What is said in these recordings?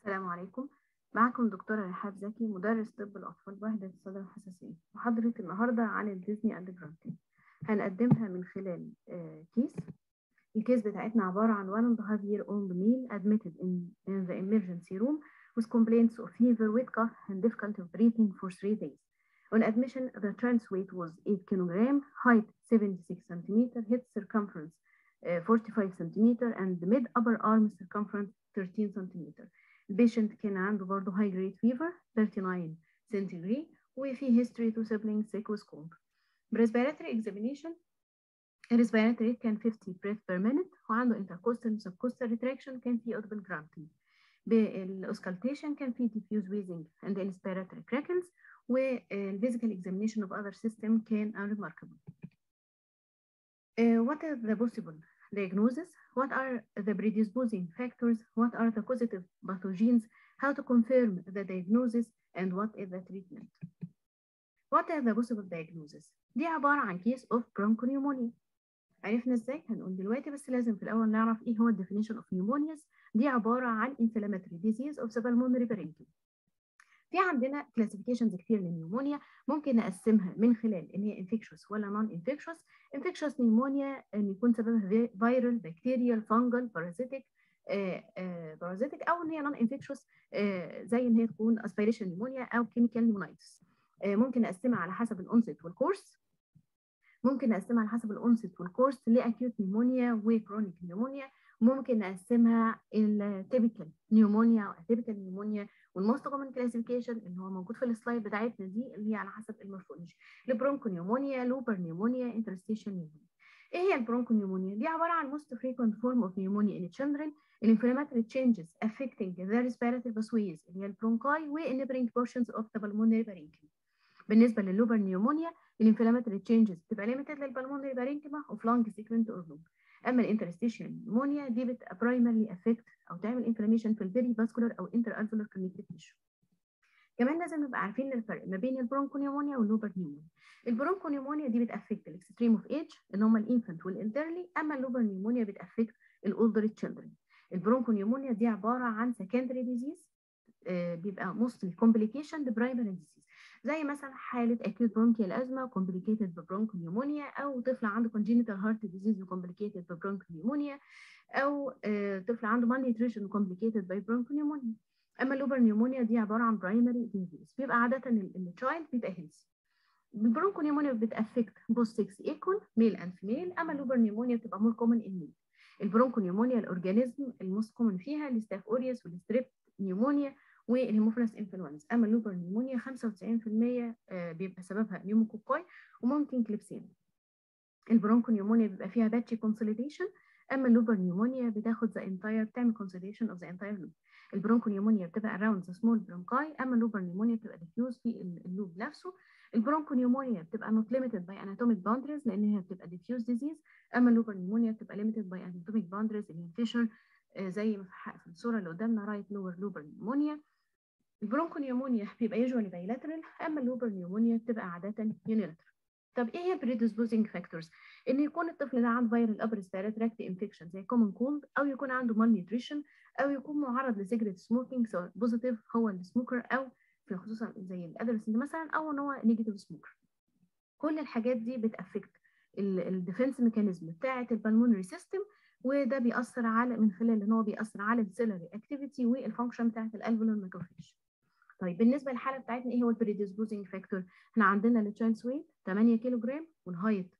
السلام عليكم معكم دكتورة رحاب زكي مدرس طب الأطفال بوحدة الصدر الحساسية محاضرة النهاردة عن الديزني أند جرانتين هنقدمها من خلال آه، كيس الكيس بتاعتنا عبارة عن one and a half year old male admitted in, in the emergency room with complaints of fever, wet cough and difficulty of breathing for three days. On admission, the child's weight was 8 kg, height 76 cm, head circumference uh, 45 cm and mid upper arm circumference 13 cm. البيشنت كان عنده برضه high grade fever 39 centigrade وفي history to siblings sick with cold. respiratory examination respiratory rate كان 50 breath per minute وعنده intercostal subcostal retraction كان في audible grunting. بالاوسكالتيشن كان في diffuse wheezing and inspiratory crackles والphysical examination of other system كان unremarkable. Uh, what is the possible diagnosis? What are the predisposing factors? What are the causative pathogens? How to confirm the diagnosis and what is the treatment? What are the possible diagnosis? دي عبارة عن case of bronchopneumonia. عرفنا ازاي؟ هنقول دلوقتي بس لازم في الأول نعرف ايه هو definition of pneumonias. دي عبارة عن inflammatory disease of the pulmonary parenchyma. في عندنا كلاسيفيكيشنز كتير للنيومونيا ممكن نقسمها من خلال ان هي انفكشوس ولا نون انفكشوس انفكشوس نيومونيا ان يكون سببها فيرال بكتيريال فانجل بارازيتيك بارازيتيك او ان هي نون انفكشوس زي ان هي تكون اسبيريشن نيومونيا او كيميكال نيمونايتس ممكن نقسمها على حسب الانست والكورس ممكن نقسمها على حسب الانست والكورس لاكيوت نيومونيا وكرونيك نيومونيا ممكن نقسمها التيبيكال نيومونيا او اتيبيكال نيومونيا والموست كومن كلاسيفيكيشن اللي هو موجود في السلايد بتاعتنا دي اللي هي على حسب المورفولوجي البرونكو نيومونيا لوبر نيومونيا انترستيشن نيومونيا ايه هي البرونكو نيومونيا دي عباره عن most frequent form of pneumonia in children inflammatory changes affecting the respiratory pathways اللي هي البرونكاي و neighboring portions of the pulmonary parenchyma بالنسبه لللوبر نيومونيا الانفلاماتوري تشينجز بتبقى ليميتد للبلمونري بارينكيما اوف لانج سيكوينت اور لوب اما الانترستيشن نيومونيا دي بتبقى برايمرلي افكت او تعمل انفلاميشن في البيري فاسكولار او انتر الفولار كونكتيف تيشو كمان لازم نبقى عارفين الفرق ما بين البرونكونيومونيا واللوبر نيومونيا البرونكونيومونيا دي بتافكت الاكستريم اوف ايج اللي هم الانفنت والالدرلي اما اللوبر نيومونيا بتافكت الاولدر تشيلدرن البرونكونيومونيا دي عباره عن سكندري ديزيز آه بيبقى موستلي كومبليكيشن برايمري ديزيز زي مثلا حالة acute bronchial asthma complicated ببرونكونيومونيا أو طفل عنده congenital heart disease complicated ببرونكونيومونيا أو طفل عنده malnutrition complicated by bronchopneumonia أما اللوبر نيومونيا دي عبارة عن primary disease بيبقى عادة التشايلد بيبقى healthy البرونكونيومونيا بتأفكت both sex equal male and female أما اللوبر نيومونيا بتبقى more common in male البرونكونيومونيا الأورجانيزم الموست كومن فيها الستاف أوريوس والستريب نيومونيا والهيموفيلس انفلونزا اما اللوبر نيمونيا 95% بيبقى سببها نيوموكوكاي وممكن كليبسين البرونكو نيومونيا بيبقى فيها باتشي كونسوليديشن اما اللوبر نيومونيا بتاخد ذا انتاير بتعمل كونسوليديشن اوف ذا انتاير لوب البرونكو نيومونيا بتبقى اراوند ذا سمول برونكاي اما اللوبر نيومونيا بتبقى ديفيوز في اللوب نفسه البرونكو نيومونيا بتبقى نوت ليميتد باي اناتوميك باوندريز لان هي بتبقى ديفيوز ديزيز اما اللوبر نيومونيا بتبقى ليميتد باي اناتوميك باوندريز اللي هي فيشر زي ما في الصوره اللي قدامنا رايت لور لوبر نيومونيا البرونكونيومونيا بيبقى يوجوالي بايلاترال اما اللوبر نيومونيا بتبقى عاده يونيلاترال طب ايه هي predisposing factors ان يكون الطفل ده عنده فيرال upper respiratory tract infection زي common cold او يكون عنده malnutrition او يكون معرض لسيجريت سموكينج سواء بوزيتيف هو السموكر او في خصوصا زي الادolescent مثلا او ان هو نيجاتيف سموكر كل الحاجات دي بتافكت الديفنس ميكانيزم بتاعه البلمونري سيستم وده بيأثر على من خلال ان هو بيأثر على السيلري اكتيفيتي والفانكشن بتاعت الالفولار ماكروفيج طيب بالنسبه للحاله بتاعتنا ايه هو البريديسبوزنج فاكتور احنا عندنا التشايلدز ويت 8 كيلو جرام والهايت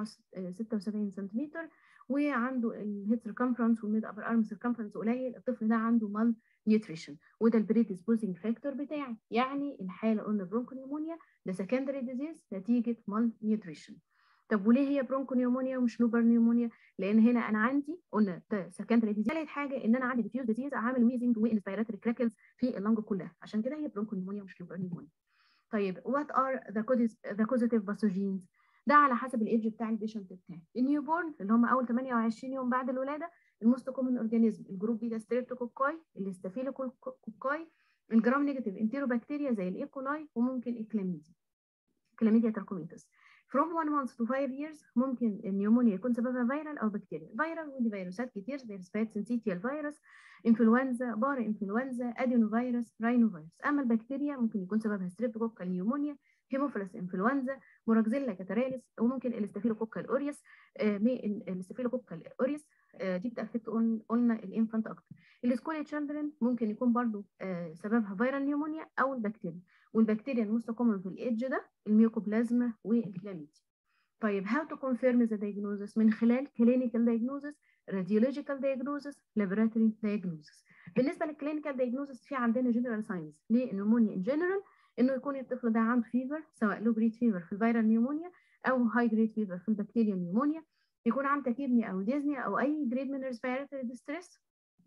76 سنتيمتر وعنده الهيد سيركمفرنس والميد ابر ارم سيركمفرنس قليل الطفل ده عنده مال نيوتريشن وده البريديسبوزنج فاكتور بتاعي يعني الحاله قلنا برونكونيومونيا ده سكندري ديزيز نتيجه مال نيوتريشن طب وليه هي برونكونيومونيا ومش لوبر نيومونيا لان هنا انا عندي قلنا سكندري ديزيز ثالث حاجه ان انا عندي ديفيوز ديزيز عامل ويزنج وانسبيراتوري كراكلز في اللنج كلها عشان كده هي برونكونيومونيا ومش لوبر نيومونيا طيب وات ار ذا ذا كوزيتيف باثوجينز ده على حسب الايدج بتاع البيشنت بتاعي النيو بورن اللي هم اول 28 يوم بعد الولاده الموست كومن اورجانيزم الجروب بي ده ستريبتوكوكاي الاستافيلوكوكاي الجرام نيجاتيف انتيروبكتيريا زي الايكولاي وممكن الكلاميديا كلاميديا تراكوميتس في from 1 month to 5 years ممكن النيومونيا يكون سببها فيرال او بكتيريا فيرال ودي فيروسات كتير زي السبات سنسيتيال فيروس انفلونزا بار انفلونزا ادينو فيروس راينو فيروس اما البكتيريا ممكن يكون سببها ستريبتوكوكال نيومونيا هيموفيلس انفلونزا موراكزيلا كاتاراليس وممكن الاستافيلوكوكال اوريوس الاستافيلوكوكال اوريوس دي بتافكت قلنا الانفانت اكتر السكولي تشيلدرن ممكن يكون برضو سببها فيرال نيومونيا او البكتيريا والبكتيريا الموست كومن في الايدج ده الميوكوبلازما والكلاميديا طيب how to confirm the diagnosis من خلال clinical diagnosis radiological diagnosis laboratory diagnosis بالنسبه للكلينيكال diagnosis في عندنا general signs للنمونيا in general انه يكون الطفل ده عنده فيفر سواء لو جريد فيفر في الفيرال نيومونيا او هاي جريد فيفر في البكتيريا نيومونيا يكون عنده تكيبني او ديزني او اي جريد من الريسبيراتوري ديستريس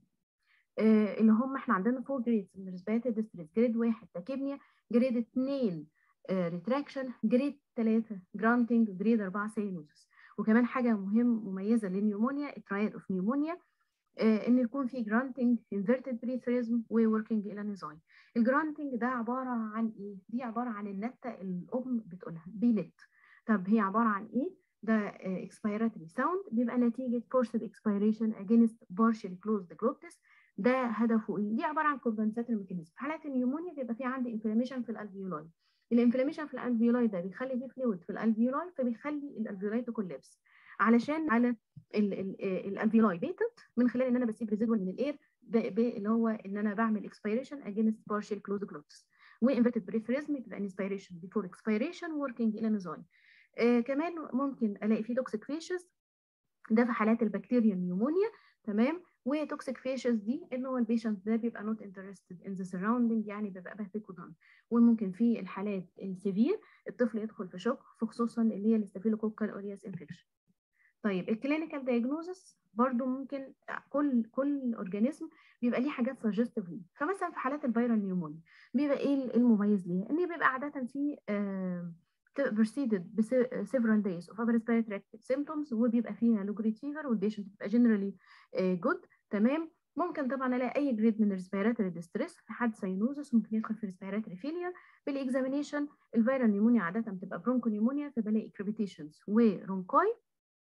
آه اللي هم احنا عندنا فور جريدز من الريسبيراتوري ديستريس جريد واحد تكيبنيا جريد اثنين ريتراكشن جريد ثلاثة جرانتنج جريد أربعة سينوزس وكمان حاجة مهم مميزة للنيومونيا الترايد اوف نيومونيا ان يكون في جرانتنج انفيرتد بريثريزم ووركينج الى نيزاين الجرانتنج ده عباره عن ايه دي عباره عن النته الام بتقولها بينت طب هي عباره عن ايه ده expiratory sound بيبقى نتيجه forced expiration against partially closed glottis ده هدفه ايه دي عباره عن compensatory mechanism في حالات النيومونيا بيبقى في عندي انفلاميشن في الالفيولاي الانفلاميشن في الالفيولاي ده بيخلي فيه فلويد في الالفيولاي فبيخلي الالفيولاي تكولابس علشان على الالفيولاي بيتنت من خلال ان انا بسيب ريزيدوال من الاير اللي هو ان انا بعمل اكسبيريشن اجينست بارشال كلوز جلوتس وانفيرتد بريثريزم تبقى انسبيريشن بيفور اكسبيريشن وركينج الى نزاين آه كمان ممكن الاقي فيه توكسيك فيشز ده في حالات البكتيريا نيومونيا تمام وتوكسيك فيشز دي ان هو البيشنت ده بيبقى نوت انترستد ان ذا سراوندينج يعني بيبقى بهتك ودان وممكن في الحالات السيفير الطفل يدخل في شوك خصوصا اللي هي الاستافيلوكوكال اورياس انفكشن طيب الكلينيكال دايجنوزس برضو ممكن كل كل اورجانيزم بيبقى ليه حاجات سجستيف ليه فمثلا في حالات الفيرال نيومونيا بيبقى ايه المميز ليها ان بيبقى عاده في آه preceded ب several days of upper respiratory symptoms وبيبقى فيها low grade fever والبيشنت بتبقى generally uh, good تمام ممكن طبعا الاقي اي جريد من الريسبيراتوري ديستريس في حد ساينوزس ممكن يدخل في ريسبيراتوري فيلير بالاكزامينيشن الفيرال نيومونيا عاده بتبقى برونكو نيومونيا فبلاقي كريبيتيشنز ورونكاي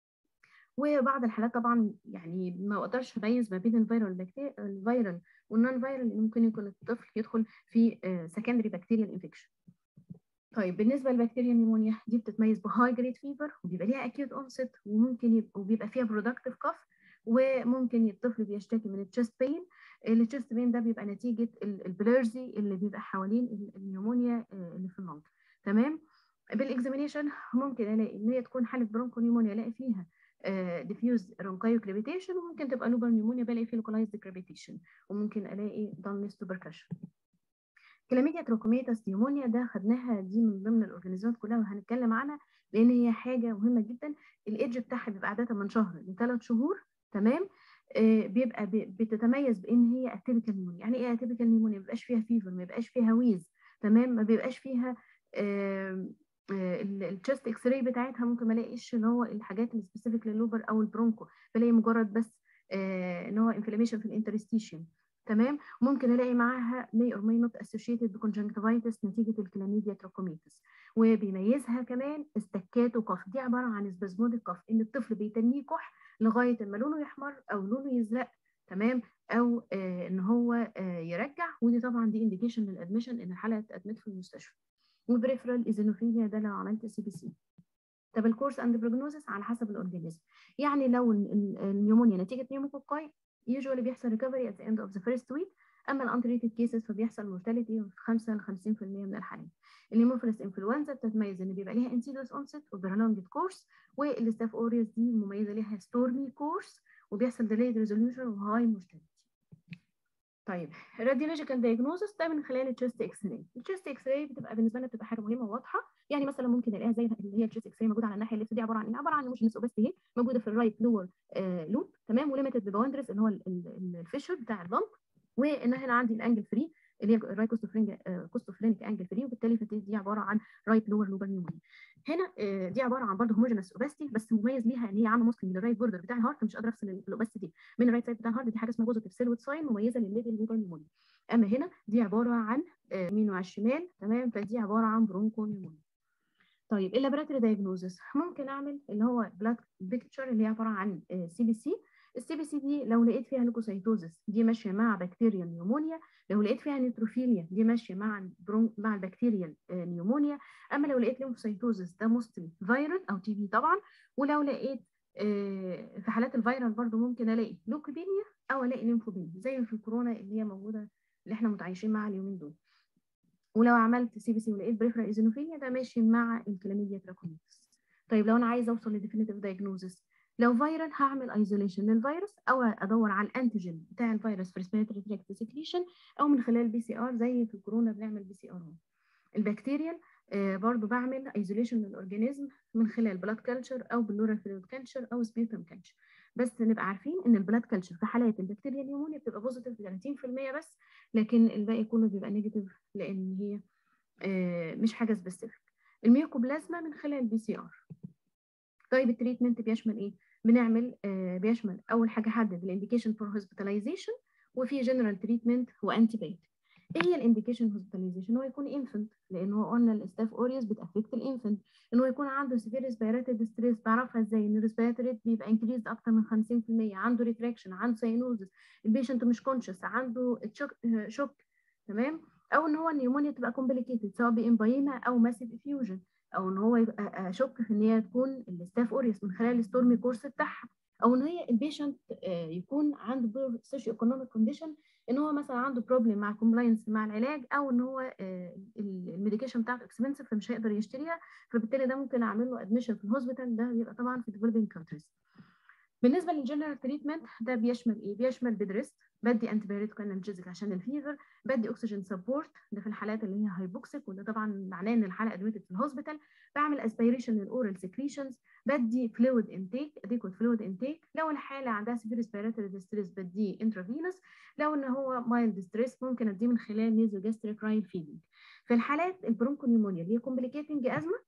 وبعض الحالات طبعا يعني ما اقدرش اميز ما بين الفيرال الفيرال والنون فيرال لان ممكن يكون الطفل يدخل في سكندري بكتيريال انفكشن طيب بالنسبه للبكتيريا نيمونيا دي بتتميز بهاي جريد فيفر وبيبقى ليها اكيوت اونست وممكن يبقى وبيبقى فيها برودكتيف كف وممكن الطفل بيشتكي من التشست بين التشست بين ده بيبقى نتيجه البليرزي اللي بيبقى حوالين النيمونيا اللي في المنطقه تمام بالاكزامينيشن ممكن الاقي ان هي تكون حاله برونكو نيمونيا الاقي فيها ديفيوز رونكايو كريبيتيشن وممكن تبقى لوبر نيمونيا بلاقي فيه لوكالايزد كريبيتيشن وممكن الاقي دانلس توبركشن كلاميديا تروكوميتاس نيمونيا ده خدناها دي من ضمن الاورجانيزمات كلها وهنتكلم عنها لان هي حاجه مهمه جدا الايدج بتاعها بيبقى عاده من شهر لثلاث شهور تمام آه بيبقى بتتميز بان هي اتيبيكال نيمونيا يعني ايه اتيبيكال نيمونيا ما بيبقاش فيها فيفر ما بيبقاش فيها ويز تمام ما بيبقاش فيها آه التشست اكس راي بتاعتها ممكن ما الاقيش اللي هو الحاجات السبيسيفيك للوبر او البرونكو بلاقي مجرد بس آه ان هو انفلاميشن في الانترستيشن تمام ممكن الاقي معاها may or may not associated بكونجنكتيفايتس نتيجه الكلاميديا تراكوميتس وبيميزها كمان استكاتو كف دي عباره عن سبازموديك كف ان الطفل بيتنيه كح لغايه ما لونه يحمر او لونه يزرق تمام او آه ان هو آه يرجع ودي طبعا دي انديكيشن للادميشن ان الحاله تادمت في المستشفى وبريفرال ايزينوفيليا ده لو عملت سي بي سي طب الكورس اند بروجنوزس على حسب اورجانيزم يعني لو النيومونيا نتيجه نيوموكوكاي usually بيحصل recovery at the end of the first week اما الانتريتد كيسز فبيحصل mortality في 5 ل 50% من الحالات الهيموفيلس انفلونزا بتتميز ان بيبقى ليها insidious onset وبرولونجد كورس والستاف اوريوس دي مميزه ليها ستورمي كورس وبيحصل delayed resolution وهاي mortality طيب الراديولوجيكال دايجنوزس ده من خلال التشست اكس راي التشست اكس راي بتبقى بالنسبه لنا بتبقى حاجه مهمه وواضحه يعني مثلا ممكن نلاقيها زي اللي هي التشست اكس راي موجوده على الناحيه اللي دي عباره عن ايه عباره عن مش اوبستي اهي موجوده في الرايت لور آه لوب تمام وليميتد بباوندرز اللي هو الفيشر بتاع اللمب وان هنا عندي الانجل فري اللي هي الرايت كوستوفرينج كوستوفرينيك انجل فري وبالتالي دي عباره عن رايت لور لوبر نيومونيا هنا آه دي عباره عن برضه هوموجينس اوبستي بس مميز ليها ان هي عامله ماسكينج للرايت بوردر بتاع الهارت مش قادره افصل الاوبستي دي من الرايت سايد بتاع الهارت دي حاجه اسمها بوزيتيف سيلويت ساين مميزه للميدل لوبر نيومونيا اما هنا دي عباره عن يمين وعلى الشمال تمام فدي عباره عن برونكو نيمونيا طيب اللابراتوري دايجنوزس ممكن اعمل اللي هو بلاد بيكتشر اللي هي عباره عن سي بي سي السي بي سي دي لو لقيت فيها ليكوسايتوزس دي ماشيه مع بكتيريال نيومونيا لو لقيت فيها نيتروفيليا دي ماشيه مع برون مع البكتيريال نيومونيا اما لو لقيت ليمفوسايتوزس ده موستلي فيرال او تي بي طبعا ولو لقيت في حالات الفيرال برضو ممكن الاقي لوكوبينيا او الاقي ليمفوبينيا زي في الكورونا اللي هي موجوده اللي احنا متعايشين معاها اليومين دول ولو عملت سي بي سي ولقيت بريفرال ايزينوفيليا ده ماشي مع الكلاميديا تراكونيتس طيب لو انا عايزه اوصل لديفينيتيف دايجنوزس لو فيرال هعمل ايزوليشن للفيروس او ادور على الانتيجين بتاع الفيروس في ريسبيراتوري تراكت سكريشن او من خلال بي سي ار زي في الكورونا بنعمل بي سي ار البكتيريال آه برضو بعمل ايزوليشن للاورجانيزم من خلال بلاد كلتشر او بلورال فلويد كلتشر او سبيوتم كلتشر بس نبقى عارفين ان البلاد كلتشر في حالات البكتيريا النيمونيا بتبقى بوزيتيف 30% بس لكن الباقي كله بيبقى نيجاتيف لان هي آه مش حاجه سبيسيفيك الميوكوبلازما من خلال بي سي ار طيب التريتمنت بيشمل ايه بنعمل آه بيشمل اول حاجه حدد الانديكيشن فور هوسبيتاليزيشن وفي جنرال تريتمنت وانتي بايوتيك ايه هي الانديكيشن هوسبيتاليزيشن هو يكون انفنت لان هو قلنا الاستاف اوريوس بتافكت الانفنت ان هو يكون عنده سيفير ريسبيراتوري ستريس بعرفها ازاي ان الريسبيراتوري بيبقى انكريز اكتر من 50% عنده ريتراكشن عنده ساينوزس البيشنت مش كونشس عنده شوك, شوك تمام او ان هو النيومونيا تبقى كومبليكيتد سواء بامبايما او ماسيف افيوجن او ان هو يبقى اشك في ان هي تكون الستاف اوريوس من خلال الستورمي كورس بتاعها او ان هي البيشنت يكون عنده سوشيو ايكونوميك كونديشن ان هو مثلا عنده بروبلم مع كومبلاينس مع العلاج او ان هو الميديكيشن بتاعته اكسبنسيف فمش هيقدر يشتريها فبالتالي ده ممكن اعمل له ادميشن في الهوسبيتال ده بيبقى طبعا في ديفلوبينج كونتريز بالنسبه للجنرال تريتمنت ده بيشمل ايه بيشمل بيدريست بدي انتي بايوتيك انالجيزك عشان الفيفر بدي اكسجين سبورت ده في الحالات اللي هي هايبوكسيك وده طبعا معناه ان الحاله ادميتد في الهوسبيتال بعمل اسبيريشن للاورال سكريشنز بدي فلويد انتيك اديكوت فلويد انتيك لو الحاله عندها سيفير ريسبيراتوري ديستريس بديه انترافينوس لو ان هو مايلد ستريس ممكن اديه من خلال نيزو جاستريك رايل فيدنج في الحالات البرونكونيومونيا اللي هي كومبليكيتنج ازمه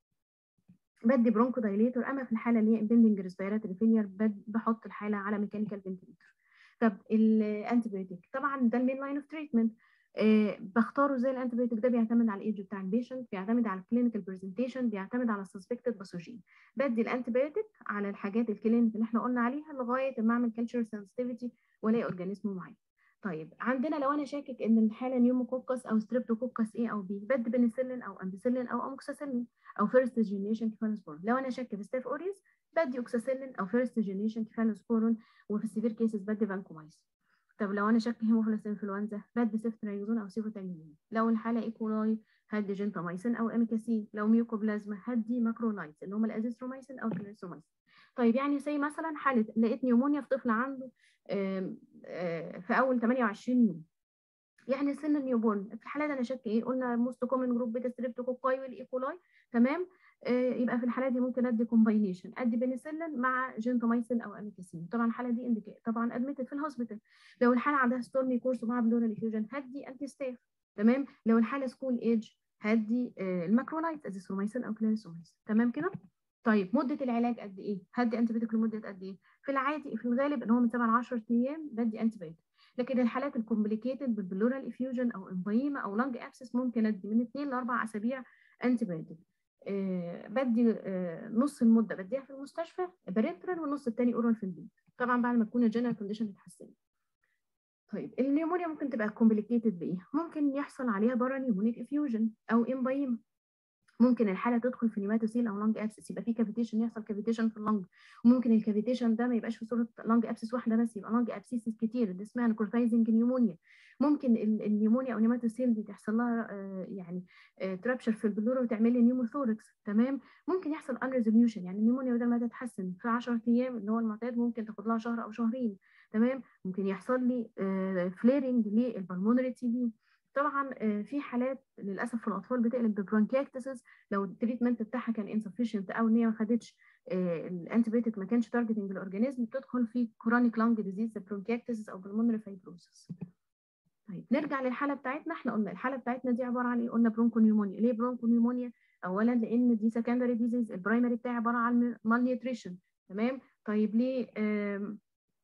بدي برونكو دايليتور اما في الحاله اللي هي امبندنج ريسبيراتوري فيلير بحط الحاله على ميكانيكال فنتليتور طب الانتيبيوتيك طبعا ده المين لاين اوف تريتمنت آه بختاره زي الانتيبيوتيك ده بيعتمد على الايدج بتاع البيشنت بيعتمد على الكلينيكال برزنتيشن بيعتمد على السسبكتد باثوجين بدي الانتيبيوتيك على الحاجات الكلينيك اللي احنا قلنا عليها لغايه ما اعمل كالتشر سنسيتيفيتي والاقي اورجانيزم معين طيب عندنا لو انا شاكك ان الحاله نيوموكوكس او ستريبتوكوكس اي او بي بدي بنسلين او امبيسيلين او اموكساسيلين او فيرست جينيشن كيفالوسبورين لو انا شاكه في ستاف اوريس بدي اوكساسيلين او فيرست جينيشن كيفالوسبورين وفي السيفير كيسز بدي فانكومايسين طب لو انا شاكه هيموفيلس انفلونزا بدي سيفترايزون او سيفوتامين لو الحاله ايكولاي هدي جنتامايسين او اميكاسين لو ميوكوبلازما هدي ماكرولايتس اللي هم الازيثرومايسين او كلاريسومايسين طيب يعني زي مثلا حاله لقيت نيومونيا في طفل عنده آم آم في اول 28 يوم يعني سن النيوبورن في الحاله دي انا شاكه ايه قلنا موست كومن جروب بيتا ستريبتوكوكاي والايكولاي تمام آه يبقى في الحاله دي ممكن ادي كومباينيشن ادي بنسلين مع جنتومايسين او اميكاسين طبعا الحاله دي انديكيت طبعا ادميتد في الهوسبيتال لو الحاله عندها ستورمي كورس ومع بلورال افيوجن هدي انتي ستاف تمام لو الحاله سكول ايج هدي آه الماكرولايت ازيثرومايسين او كلاريسومايسين تمام كده طيب مده العلاج قد ايه هدي انتي بيوتيك لمده قد ايه في العادي في الغالب ان هو من 7 ل 10 ايام بدي انتي بيوتيك لكن الحالات الكومبليكيتد بالبلورال افيوجن او امبايما او لانج ابسس ممكن ادي من 2 ل 4 اسابيع انتي بايوتيك آه بدي آه نص المده بديها في المستشفى بريترال والنص الثاني اورال في البيت طبعا بعد ما تكون الجنرال كونديشن اتحسنت طيب النيمونيا ممكن تبقى كومبليكيتد بايه ممكن يحصل عليها بارا نيمونيك افيوجن او امبايما ممكن الحاله تدخل في نيماتوسيل او لانج ابسس يبقى في كافيتيشن يحصل كافيتيشن في اللنج وممكن الكافيتيشن ده ما يبقاش في صوره لانج ابسس واحده بس يبقى لانج ابسيسز كتير دي اسمها نيكروتايزنج نيومونيا ممكن النيمونيا او نيماتوسيل دي تحصل لها آه يعني آه ترابشر في البلورا وتعمل لي نيوموثوركس تمام ممكن يحصل ان ريزوليوشن يعني النيمونيا بدل ما تتحسن في 10 ايام اللي هو المعتاد ممكن تاخد لها شهر او شهرين تمام ممكن يحصل لي آه فليرنج للبلمونري تي بي طبعا في حالات للاسف في الاطفال بتقلب ببرونكيكتسس لو التريتمنت بتاعها كان انسفيشنت او ان هي ما خدتش الانتيبيوتيك ما كانش تارجتنج الاورجانيزم بتدخل في كرونيك لانج ديزيز برونكيكتسس او بالمونري فايبروسس طيب نرجع للحاله بتاعتنا احنا قلنا الحاله بتاعتنا دي عباره عن ايه قلنا برونكونيومونيا ليه برونكونيومونيا اولا لان دي سكندري ديزيز البرايمري بتاعي عباره عن مال نيوتريشن تمام طيب ليه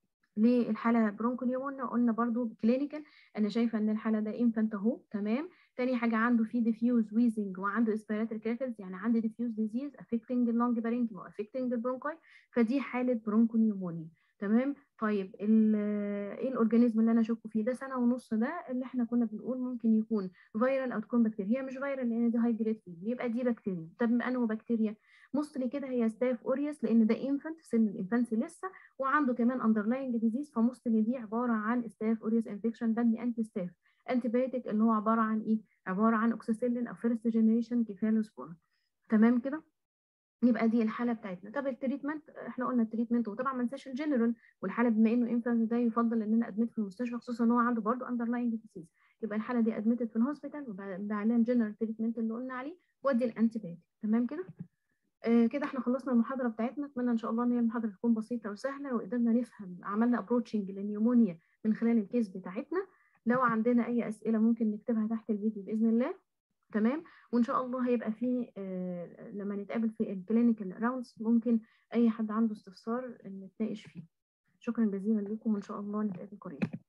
ليه الحاله برونكونيومونيا قلنا برضو كلينيكال انا شايفه ان الحاله ده انفانت اهو تمام تاني حاجه عنده في ديفيوز ويزنج وعنده اسبيراتوري كراكلز يعني عنده ديفيوز ديزيز افكتنج اللونج بارينكيما وافكتنج البرونكاي فدي حاله برونكونيومونيا تمام طيب ايه الاورجانيزم اللي انا اشك فيه ده سنه ونص ده اللي احنا كنا بنقول ممكن يكون فيرال او تكون بكتيريا هي مش فيرال لان دي هاي جريد يبقى دي بكتيريا طب انه بكتيريا موستلي كده هي ستاف اوريوس لان ده انفانت في سن الانفانسي لسه وعنده كمان اندرلاينج ديزيز فموستلي دي عباره عن ستاف اوريوس انفكشن بدي انتي ستاف انتي بايوتيك اللي هو عباره عن ايه عباره عن اوكسيسيلين او فيرست جنريشن كيفالوسبور تمام كده يبقى دي الحاله بتاعتنا طب التريتمنت احنا قلنا التريتمنت وطبعا ما ننساش الجنرال والحاله بما انه انفانت ده يفضل ان انا ادمت في المستشفى خصوصا ان هو عنده برضه اندرلاينج ديزيز يبقى الحاله دي ادمتد في الهوسبيتال وبعدين الجنرال تريتمنت اللي قلنا عليه وادي الانتي بايوتيك تمام كده آه كده احنا خلصنا المحاضره بتاعتنا اتمنى ان شاء الله ان هي المحاضره تكون بسيطه وسهله وقدرنا نفهم عملنا ابروتشنج للنيومونيا من خلال الكيس بتاعتنا لو عندنا اي اسئله ممكن نكتبها تحت الفيديو باذن الله تمام وان شاء الله هيبقى في آه لما نتقابل في الكلينيكال راوندز ممكن اي حد عنده استفسار نتناقش فيه شكرا جزيلا لكم وان شاء الله نتقابل قريب